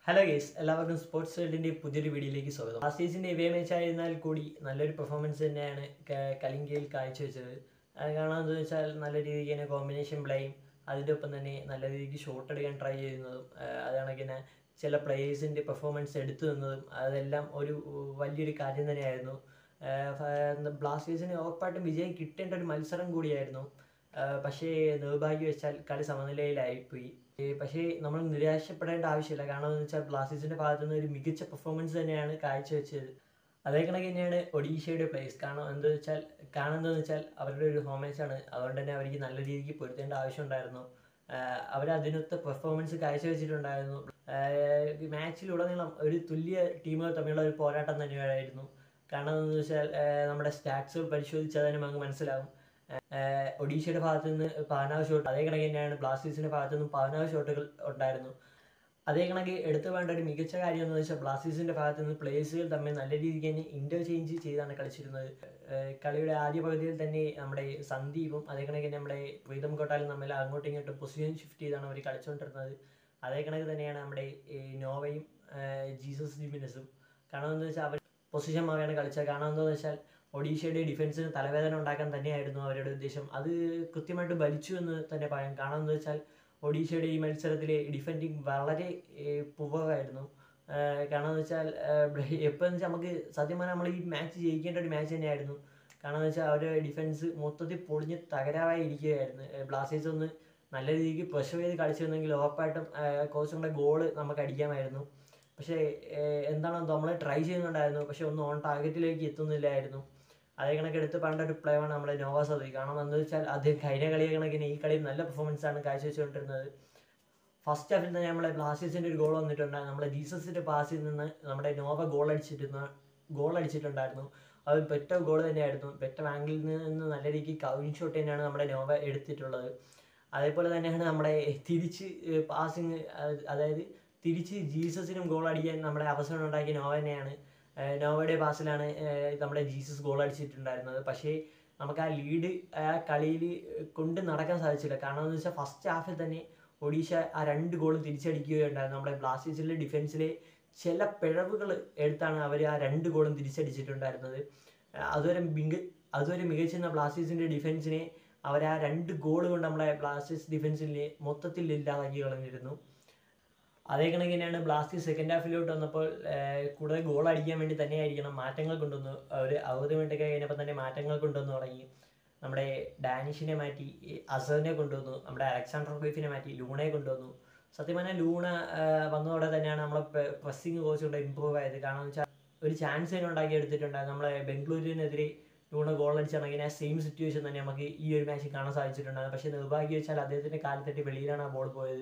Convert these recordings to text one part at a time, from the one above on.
hello guys എല്ലാവർക്കും sports വേൾഡിന്റെ പുതിയൊരു വീഡിയോയിലേക്ക് സ്വാഗതം ബ്ലാസ്റ്റേഴ്സിന്റെ ഇവേ മാച്ച് ആയിരുന്നാൽ കൂടി നല്ലൊരു പെർഫോമൻസ് തന്നെയാണ് ക- കലിംഗയിൽ കാഴ്ചവെച്ചത് അത് കാണാമെന്ന് വെച്ചാൽ നല്ല രീതിക്ക് തന്നെ കോമ്പിനേഷൻ പ്ലേയും അതിൻ്റെ ഒപ്പം തന്നെ നല്ല രീതിക്ക് ഷോട്ട് എടുക്കാൻ ട്രൈ ചെയ്യുന്നതും ആഹ് അത് കണക്കിന് ചില പ്ലേയേഴ്സിൻ്റെ പെർഫോമൻസ് എടുത്തു നിന്നതും അതെല്ലാം ഒരു വലിയൊരു കാര്യം തന്നെയായിരുന്നു ആഹ് ബ്ലാസ്റ്റേഴ്സിന് ഉറപ്പായിട്ടും വിജയം കിട്ടേണ്ട ഒരു മത്സരം കൂടിയായിരുന്നു ആഹ് പക്ഷേ നിർഭാഗ്യവശാൽ കളി സമനിലയിലായിപ്പോയി ഏ, പക്ഷേ നമ്മൾ നിരാശപ്പെടേണ്ട ആവശ്യമില്ല കാരണം എന്ന് വെച്ചാൽ ബ്ലാസ്റ്റേഴ്സിന്റെ ഭാഗത്തു നിന്ന് ഒരു മികച്ച പെർഫോമൻസ് തന്നെയാണ് കാഴ്ചവെച്ചത് അതേ കണക്ക് തന്നെയാണ് ഒഡീഷയുടെ പ്ലേയേഴ്സ് കാരണം എന്താ വെച്ചാൽ കാണുന്നതെന്ന് വെച്ചാൽ അവരുടെ ഒരു ഹോം ആണ് അതുകൊണ്ട് തന്നെ അവർക്ക് നല്ല രീതിക്ക് പൊരുത്തേണ്ട ആവശ്യമുണ്ടായിരുന്നു അവർ അതിനൊത്ത പെർഫോമൻസ് കാഴ്ചവെച്ചിട്ടുണ്ടായിരുന്നു മാച്ചിലുടനീളം ഒരു തുല്യ ടീമുകൾ തമ്മിലുള്ള ഒരു പോരാട്ടം തന്നെയായിരുന്നു കാരണം എന്ന് വെച്ചാൽ ആ, നമ്മുടെ സ്റ്റാറ്റ്സുകൾ പരിശോധിച്ചാൽ തന്നെ നമുക്ക് മനസ്സിലാവും ആഹ് ഒഡീഷയുടെ ഭാഗത്തു നിന്ന് പതിനാറ് ഷോട്ട് അതേ കണക്ക് തന്നെയാണ് ബ്ലാസ്റ്റേഴ്സിന്റെ ഭാഗത്തു നിന്നും പതിനാറ് ഷോട്ടുകൾ ഉണ്ടായിരുന്നു അതേ കണക്ക് എടുത്തു വേണ്ട ഒരു മികച്ച കാര്യം എന്ന് വെച്ചാൽ ബ്ലാസ്റ്റേഴ്സിന്റെ ഭാഗത്തു നിന്ന് പ്ലേയേഴ്സുകൾ തമ്മിൽ നല്ല രീതിക്ക് തന്നെ ഇന്റർചേഞ്ച് ചെയ്താണ് കളിച്ചിരുന്നത് ആഹ് കളിയുടെ ആദ്യ പകുതിയിൽ തന്നെ നമ്മുടെ സന്ദീപും അതേ കണക്ക് തന്നെ നമ്മുടെ പ്രീതം കോട്ടാലും തമ്മിൽ അങ്ങോട്ടും ഇങ്ങോട്ടും പൊസിഷൻ ഷിഫ്റ്റ് ചെയ്താണ് അവർ കളിച്ചുകൊണ്ടിരുന്നത് അതേ കണക്ക് തന്നെയാണ് നമ്മുടെ ഈ നോവയും ആഹ് ജീസസ് ജിമിനസും കാരണം എന്താ വെച്ചാൽ അവർ പൊസിഷൻ മാറിയാണ് കളിച്ചത് കാരണം എന്താണെന്ന് വെച്ചാൽ ഒഡീഷയുടെ ഡിഫൻസിന് തലവേദന ഉണ്ടാക്കാൻ തന്നെയായിരുന്നു അവരുടെ ഉദ്ദേശം അത് കൃത്യമായിട്ട് ഭരിച്ചു എന്ന് തന്നെ പറയാം കാരണം എന്താ വെച്ചാൽ ഒഡീഷയുടെ ഈ മത്സരത്തിൽ ഡിഫെൻഡിങ് വളരെ പുവറായിരുന്നു കാരണം എന്ന് വെച്ചാൽ എപ്പോഴെന്ന് വെച്ചാൽ നമുക്ക് സത്യം പറഞ്ഞാൽ നമ്മൾ ഈ മാച്ച് ജയിക്കേണ്ട ഒരു മാച്ച് തന്നെയായിരുന്നു കാരണം എന്ന് വെച്ചാൽ അവരുടെ ഡിഫൻസ് മൊത്തത്തിൽ പൊളിഞ്ഞ് തകരാറായി ഇരിക്കുകയായിരുന്നു ബ്ലാസ്റ്റേഴ്സ് ഒന്ന് നല്ല രീതിക്ക് പ്രഷർ ചെയ്ത് കളിച്ചിരുന്നെങ്കിൽ ഉറപ്പായിട്ടും കോച്ചുകളുടെ ഗോള് നമുക്ക് അടിക്കാമായിരുന്നു പക്ഷേ ഏഹ് എന്താണോ നമ്മൾ ട്രൈ ചെയ്യുന്നുണ്ടായിരുന്നു പക്ഷെ ഒന്നും ഓൺ ടാർഗറ്റിലേക്ക് എത്തുന്നില്ലായിരുന്നു അതേ കണക്ക് എടുത്ത് പണ്ട ഒരു പ്ലേയാണ് നമ്മുടെ നോവ സദി കാരണം എന്താ വെച്ചാൽ അദ്ദേഹം കഴിഞ്ഞ കളി കണക്കിന് ഈ കളിയിൽ നല്ല പെർഫോമൻസ് ആണ് കാഴ്ചവെച്ചുകൊണ്ടിരുന്നത് ഫസ്റ്റ് ഹാഫിൽ തന്നെ നമ്മളെ ബ്ലാസ്റ്റേഴ്സിന്റെ ഒരു ഗോൾ വന്നിട്ടുണ്ട് നമ്മുടെ ജീസസിന്റെ പാസിൽ നിന്ന് നമ്മുടെ നോവ ഗോൾ അടിച്ചിരുന്ന ഗോൾ അടിച്ചിട്ടുണ്ടായിരുന്നു അത് പെറ്റ ഗോൾ തന്നെയായിരുന്നു പെറ്റ ആംഗിളിൽ നിന്ന് നല്ല രീതിക്ക് കവിൻ ഷോട്ട് തന്നെയാണ് നമ്മുടെ നോവ എടുത്തിട്ടുള്ളത് അതേപോലെ തന്നെയാണ് നമ്മുടെ തിരിച്ച് പാസിങ് അതായത് തിരിച്ച് ജീസസിനും ഗോൾ അടിക്കാൻ നമ്മുടെ അവസരം ഉണ്ടാക്കിയ നോവ തന്നെയാണ് ഏഹ് നോവയുടെ പാസിലാണ് ഏഹ് നമ്മുടെ ജീസസ് ഗോൾ അടിച്ചിട്ടുണ്ടായിരുന്നത് പക്ഷേ നമുക്ക് ആ ലീഡ് ആ കളിയിൽ കൊണ്ട് നടക്കാൻ സാധിച്ചില്ല കാരണം എന്ന് വെച്ചാൽ ഫസ്റ്റ് ഹാഫിൽ തന്നെ ഒഡീഷ ആ രണ്ട് ഗോളും തിരിച്ചടിക്കുകയുണ്ടായിരുന്നു നമ്മുടെ ബ്ലാസ്റ്റേഴ്സിലെ ഡിഫൻസിലെ ചില പിഴവുകൾ എടുത്താണ് അവർ ആ രണ്ട് ഗോളും തിരിച്ചടിച്ചിട്ടുണ്ടായിരുന്നത് ഏഹ് അതുവരെ മിക അതുവരെ മികച്ചിരുന്ന ബ്ലാസ്റ്റേഴ്സിൻ്റെ ഡിഫൻസിനെ അവർ ആ രണ്ട് ഗോൾ കൊണ്ട് നമ്മളെ ബ്ലാസ്റ്റേഴ്സ് ഡിഫൻസിനെ മൊത്തത്തിൽ ഇല്ലാതാക്കി കളഞ്ഞിരുന്നു അതേ കണക്ക് തന്നെയാണ് ബ്ലാസ്റ്റേഴ്സ് സെക്കൻഡ് ഹാഫിലോട്ട് വന്നപ്പോൾ ഏഹ്, കൂടുതൽ ഗോൾ അടിക്കാൻ വേണ്ടി തന്നെയായിരിക്കണം മാറ്റങ്ങൾ കൊണ്ടുവന്നു ഒരു അറുപത് മിനിറ്റ് ഒക്കെ കഴിഞ്ഞപ്പോൾ തന്നെ മാറ്റങ്ങൾ കൊണ്ടുവന്നു തുടങ്ങി നമ്മുടെ ഡാനിഷിനെ മാറ്റി ഈ അസറിനെ കൊണ്ടുവന്നു നമ്മുടെ അലക്സാണ്ടർ ക്ലീഫിനെ മാറ്റി ലൂണയെ കൊണ്ടുവന്നു സത്യം പറഞ്ഞാൽ ലൂണ ഏഹ്, വന്നതോടെ തന്നെയാണ് നമ്മളെ പ്രസ്സിങ് കോച്ച് കൊണ്ട് ഇമ്പ്രൂവ് ആയത് കാരണം എന്ന് വെച്ചാൽ ഒരു ചാൻസ് തന്നെ ഉണ്ടാക്കി എടുത്തിട്ടുണ്ടായിരുന്നു നമ്മളെ ബംഗളൂരുവിനെതിരെ ലൂണ ഗോൾ അടിച്ചാണെങ്കിൽ ആ സെയിം സിറ്റുവേഷൻ തന്നെ നമുക്ക് ഈ ഒരു മാച്ചിൽ കാണാൻ സാധിച്ചിട്ടുണ്ടായിരുന്നു പക്ഷേ നിർഭാഗ്യം വെച്ചാൽ അദ്ദേഹത്തിൻ്റെ കാലത്തെട്ടി വെളിയിലാണ് ആ ബോൾ പോയത്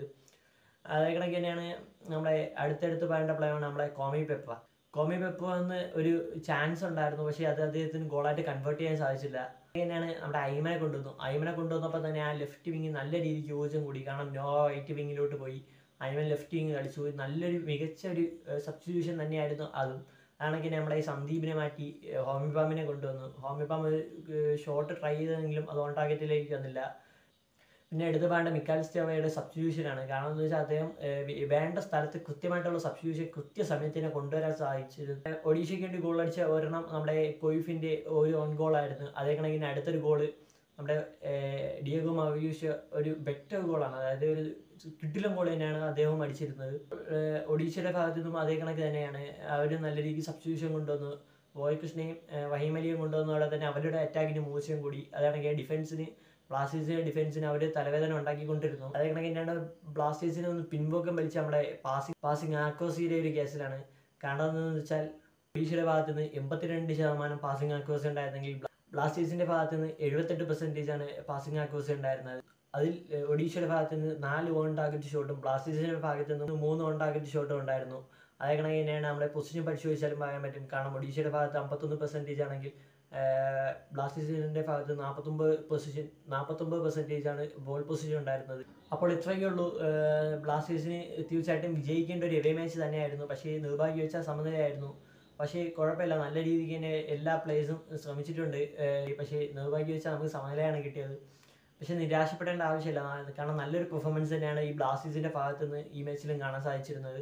അതേ കണക്ക് തന്നെയാണ് നമ്മുടെ അടുത്തടുത്ത് പറയേണ്ട പ്ലെയറാണ് നമ്മുടെ കോമി പെപ്പ കോമി പെപ്പ എന്ന് ഒരു ചാൻസ് ഉണ്ടായിരുന്നു പക്ഷേ അത് അദ്ദേഹത്തിന് ഗോളായിട്ട് കൺവേർട്ട് ചെയ്യാൻ സാധിച്ചില്ല അത് തന്നെയാണ് നമ്മുടെ ഐമനെ കൊണ്ടുവന്നു ഐമനെ കൊണ്ടുവന്നപ്പോൾ തന്നെ ആ ലെഫ്റ്റ് വിങ് നല്ല രീതിക്ക് ഊർജ്ജം കൂടി കാരണം നോ റൈറ്റ് വിങ്ങിലോട്ട് പോയി ഐമൻ ലെഫ്റ്റ് വിങ് കളിച്ചു നല്ലൊരു മികച്ച ഒരു സബ്സ്റ്റിറ്റ്യൂഷൻ തന്നെയായിരുന്നു അതും അതാണെങ്കിൽ നമ്മുടെ ഈ സന്ദീപിനെ മാറ്റി ഏഹ്, ഹോമിബാമിനെ കൊണ്ടുവന്നു ഹോമിബാം ഒരു ഷോട്ട് ട്രൈ ചെയ്തെങ്കിലും അത് ഓൺ ടാർഗറ്റിലേക്ക് വന്നില്ല പിന്നെ എടുത്തു പറയേണ്ട മിക്കാൽ സ്റ്റേവയുടെ സബ്സ്റ്റിറ്റ്യൂഷൻ ആണ് കാരണം എന്ന് വെച്ചാൽ അദ്ദേഹം ഏഹ്, വേ- വേണ്ട സ്ഥലത്ത് കൃത്യമായിട്ടുള്ള സബ്സ്റ്റിറ്റ്യൂഷൻ കൃത്യസമയത്ത് തന്നെ കൊണ്ടുവരാൻ സാധിച്ചത് ഒഡീഷയ്ക്ക് വേണ്ടി ഗോൾ അടിച്ച ഒരെണ്ണം നമ്മുടെ കൊയ്ഫിന്റെ ഒരു ഓൺ ഗോൾ ആയിരുന്നു അതേ കണക്കിന് അടുത്തൊരു ഗോള് നമ്മുടെ ഏഹ്, ഡിയോഗോ മവിയൂഷ് ഒരു ബെറ്റർ ഗോളാണ് അതായത് ഒരു കിട്ടിലും ഗോൾ തന്നെയാണ് അദ്ദേഹം അടിച്ചിരുന്നത് ഏഹ്, ഒഡീഷയുടെ ഭാഗത്തു നിന്നും അതേ കണക്ക് തന്നെയാണ് അവർ നല്ല രീതിക്ക് സബ്സ്റ്റിറ്റ്യൂഷൻ കൊണ്ടുവന്നു ബോയ് കൃഷ്ണയും ഏഹ്, വഹിമലിയും കൊണ്ടുവന്നതോടെ തന്നെ അവരുടെ അറ്റാക്കിന് മൂർച്ചയും കൂടി അതാണെങ്കിൽ ഡിഫൻസിന് ബ്ലാസ്റ്റേഴ്സിന്റെ ഡിഫൻസിന് അവർ തലവേദന ഉണ്ടാക്കിക്കൊണ്ടിരുന്നു അതേ കണക്ക് തന്നെയാണ് ബ്ലാസ്റ്റേഴ്സിനെ ഒന്ന് പിൻപോക്കം വലിച്ച നമ്മുടെ പാസിംഗ് പാസിംഗ് ആക്കോസിയുടെ ഒരു കേസിലാണ് കാരണം എന്താണെന്ന് വെച്ചാൽ ഒഡീഷയുടെ ഭാഗത്ത് നിന്ന് എൺപത്തിരണ്ട് ശതമാനം പാസിംഗ് ആക്കോസി ഉണ്ടായിരുന്നെങ്കിൽ ബ്ലാ- ബ്ലാസ്റ്റേഴ്സിന്റെ ഭാഗത്ത് നിന്ന് എഴുപത്തെട്ട് പെർസെൻറ്റേജ് ആണ് പാസിംഗ് ആക്കോസി ഉണ്ടായിരുന്നത് അതിൽ ഏഹ്, ഒഡീഷയുടെ ഭാഗത്ത് നിന്ന് നാല് ഓൺ ടാർഗറ്റ് ഷോട്ടും ബ്ലാസ്റ്റേഴ്സിന്റെ ഭാഗത്ത് നിന്ന് മൂന്ന് ഓൺ ടാർഗറ്റ് ഷോട്ടും ഉണ്ടായിരുന്നു അതേ കണക്ക് തന്നെയാണ് നമ്മുടെ പൊസിഷൻ പരിശോധിച്ചാലും പറയാൻ പറ്റും കാരണം ഒഡീഷയുടെ ഭാഗത്ത് അമ്പത്തൊന്ന് പെർസെൻറ്റേജ് ആണെങ്കിൽ ബ്ലാസ്റ്റേഴ്സിന്റെ ഭാഗത്ത് നാൽപ്പത്തൊമ്പത് പൊസിഷൻ നാൽപ്പത്തൊമ്പത് പെർസെൻറ്റേജ് ആണ് ബോൾ പൊസിഷൻ ഉണ്ടായിരുന്നത് അപ്പോൾ ഇത്രയൊക്കെ ഉള്ളൂ ഏഹ് ബ്ലാസ്റ്റേഴ്സിന് തീർച്ചയായിട്ടും വിജയിക്കേണ്ട ഒരു എവേ മാച്ച് തന്നെയായിരുന്നു പക്ഷേ നിർഭാഗ്യം വെച്ചാൽ സമനിലയായിരുന്നു പക്ഷേ കുഴപ്പമില്ല നല്ല രീതിക്ക് തന്നെ എല്ലാ പ്ലേയേഴ്സും ശ്രമിച്ചിട്ടുണ്ട് ഏഹ് പക്ഷേ നിർഭാഗ്യം വെച്ചാൽ നമുക്ക് സമനിലയാണ് കിട്ടിയത് പക്ഷെ നിരാശപ്പെടേണ്ട ആവശ്യമില്ല കാരണം നല്ലൊരു പെർഫോമൻസ് തന്നെയാണ് ഈ ബ്ലാസ്റ്റേഴ്സിന്റെ ഭാഗത്ത് നിന്ന് ഈ മാച്ചിലും കാണാൻ സാധിച്ചിരുന്നത്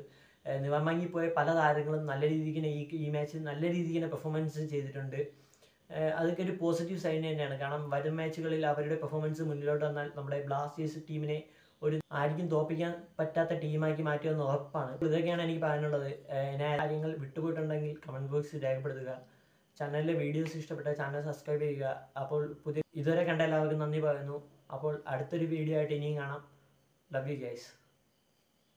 നിവർമങ്ങിപ്പോയ പല താരങ്ങളും നല്ല രീതിക്ക് തന്നെ ഈ ഈ മാച്ചിൽ നല്ല രീതിക്ക് തന്നെ പെർഫോമൻസ് ചെയ്തിട്ടുണ്ട് ഏഹ് അതൊക്കെ ഒരു പോസിറ്റീവ് സൈൻ തന്നെയാണ് കാരണം വരും മാച്ചുകളിൽ അവരുടെ പെർഫോമൻസ് മുന്നിലോട്ട് വന്നാൽ നമ്മുടെ ബ്ലാസ്റ്റേഴ്സ് ടീമിനെ ഒരു ആർക്കും തോപ്പിക്കാൻ പറ്റാത്ത ടീമാക്കി മാറ്റുമെന്ന് ഉറപ്പാണ് അപ്പോൾ ഇതൊക്കെയാണ് എനിക്ക് പറയാനുള്ളത് ഏഹ് ഞാൻ കാര്യങ്ങൾ വിട്ടുപോയിട്ടുണ്ടെങ്കിൽ കമൻറ്റ് ബോക്സിൽ രേഖപ്പെടുത്തുക ചാനലിലെ വീഡിയോസ് ഇഷ്ടപ്പെട്ട ചാനൽ സബ്സ്ക്രൈബ് ചെയ്യുക അപ്പോൾ പുതിയ ഇതുവരെ കണ്ട എല്ലാവർക്കും നന്ദി പറയുന്നു അപ്പോൾ അടുത്തൊരു വീഡിയോ ആയിട്ട് ഇനിയും കാണാം ലവ് യു ഗൈസ്